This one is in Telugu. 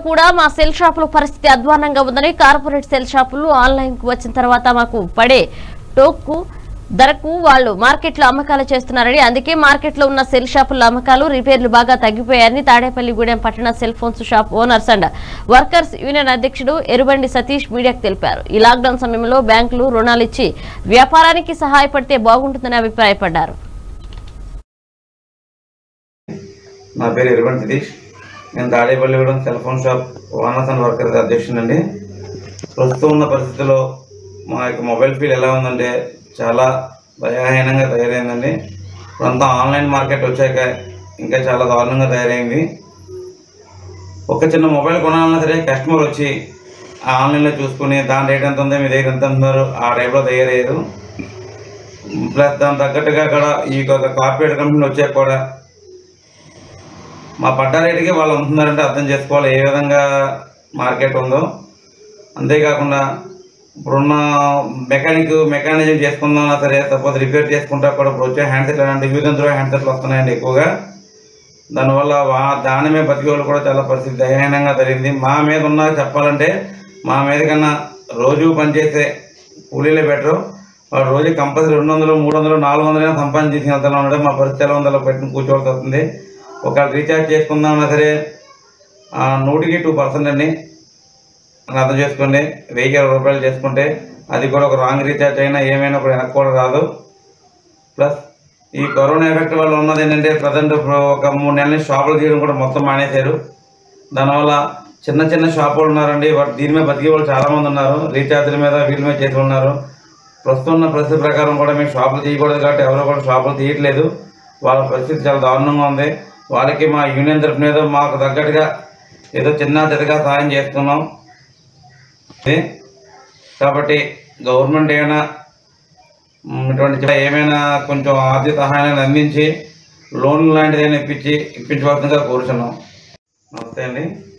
కూడా మా సెల్ షాపుల పరిస్థితి అధ్వానంగా ఉందని కార్పొరేట్ సెల్ షాపులు ఆన్లైన్ కు వచ్చిన తర్వాత మాకు పడే టోక్కు ధరకు వాళ్ళు మార్కెట్లో అమ్మకాలు చేస్తున్నారని అందుకే మార్కెట్లో ఉన్న సెల్ షాపుల అమ్మకాలు రిపేర్లు బాగా తగ్గిపోయాయని తాడేపల్లిగూడెం పట్టణ cell phones shop owners and workers union అధ్యక్షుడు ఎరుబండి సతీష్ మీడియాకు తెలిపారు ఈ లాక్డౌన్ సమయంలో బ్యాంకులు రుణాలు ఇచ్చి వ్యాపారానికి సహాయపడితే బాగుంటుందని అభిప్రాయపడ్డారు నా పేరు ఇరవన్ సతీష్ నేను Tadepalligudem cell phone shop owners and workers అధ్యక్షుడండి ప్రస్తుతం ఉన్న పరిస్థితుల్లో మా యొక్క మొబైల్ ఫీల్ ఎలా ఉందంటే చాలా భయాహీనంగా తయారైందండి ఇప్పుడంతా ఆన్లైన్ మార్కెట్ వచ్చాక ఇంకా చాలా దారుణంగా తయారైంది ఒక చిన్న మొబైల్ కొనాలన్నా సరే కస్టమర్ వచ్చి ఆ ఆన్లైన్లో చూసుకుని దాని రేట్ ఎంత ఉంది మీ దగ్గర ఎంత ఉన్నారు ఆ టైప్లో తయారయ్యారు ప్లస్ దాని తగ్గట్టుగా కూడా ఈ యొక్క కార్పొరేట్ కంపెనీలు వచ్చాక కూడా మా పడ్డ రేటుకి వాళ్ళు అమ్ముతున్నారంటే అర్థం చేసుకోవాలి ఏ విధంగా మార్కెట్ ఉందో అంతేకాకుండా ఇప్పుడున్న మెకానిక్ మెకానిజం చేసుకుందామన్నా సరే సపోజ్ రిపేర్ చేసుకుంటా కూడా ఇప్పుడు వచ్చే హ్యాండ్సెట్ అలాంటి యూజ్ అండ్ త్రో హ్యాండ్సెట్లు వస్తున్నాయండి ఎక్కువగా దానివల్ల వా దాని మీద బతికే వాళ్ళు కూడా చాలా పరిస్థితి దయహీనంగా జరిగింది మా మీద ఉన్న చెప్పాలంటే మా మీద కన్నా రోజు పనిచేసే కూలీలే బెటరు వాడు రోజు కంపల్సరీ రెండు వందలు మూడు వందలు నాలుగు వందలైనా సంపాదన చేసిన వెళ్తా ఉండడం మా పరిస్థితి ఎలా ఉందో అలా పెట్టుకుని కూర్చోవాల్సి వస్తుంది ఒకవేళ రీఛార్జ్ చేసుకుందామన్నా సరే ఆ, నూటికి టూ పర్సెంట్ అండి అని అర్థం చేసుకోండి వెయ్యి ఇరవై రూపాయలు చేసుకుంటే అది కూడా ఒక రాంగ్ రీఛార్జ్ అయినా ఏమైనా కూడా వెనక్కి కూడా రాదు ప్లస్ ఈ కరోనా ఎఫెక్ట్ వల్ల ఉన్నది ఏంటంటే ప్రజెంట్ ఇప్పుడు ఒక మూడు నెలల నుంచి షాపులు తీయడం కూడా మొత్తం మానేశారు దానివల్ల చిన్న చిన్న షాపులు ఉన్నారండి వాటి దీని మీద బతికే వాళ్ళు చాలా మంది ఉన్నారు రీఛార్జ్ల మీద వీళ్ళ మీద చేసి ఉన్నారు ప్రస్తుతం ఉన్న పరిస్థితి ప్రకారం కూడా మేము షాపులు తీయకూడదు కాబట్టి ఎవరు కూడా షాపులు తీయట్లేదు వాళ్ళ పరిస్థితి చాలా దారుణంగా ఉంది వాళ్ళకి మా యూనియన్ తరఫున ఏదో మాకు తగ్గట్టుగా ఏదో చిన్న చిన్నగా సహాయం చేస్తున్నాం ఇది. కాబట్టి గవర్నమెంట్ ఏమైనా మ్, ఇటువంటి చిన్న ఏమైనా కొంచెం ఆర్థిక సహాయాన్ని అందించి లోన్ లాంటిది ఏమైనా ఇప్పించి ఇప్పించవలసిందిగా కోరుచున్నాం నమస్తే అండి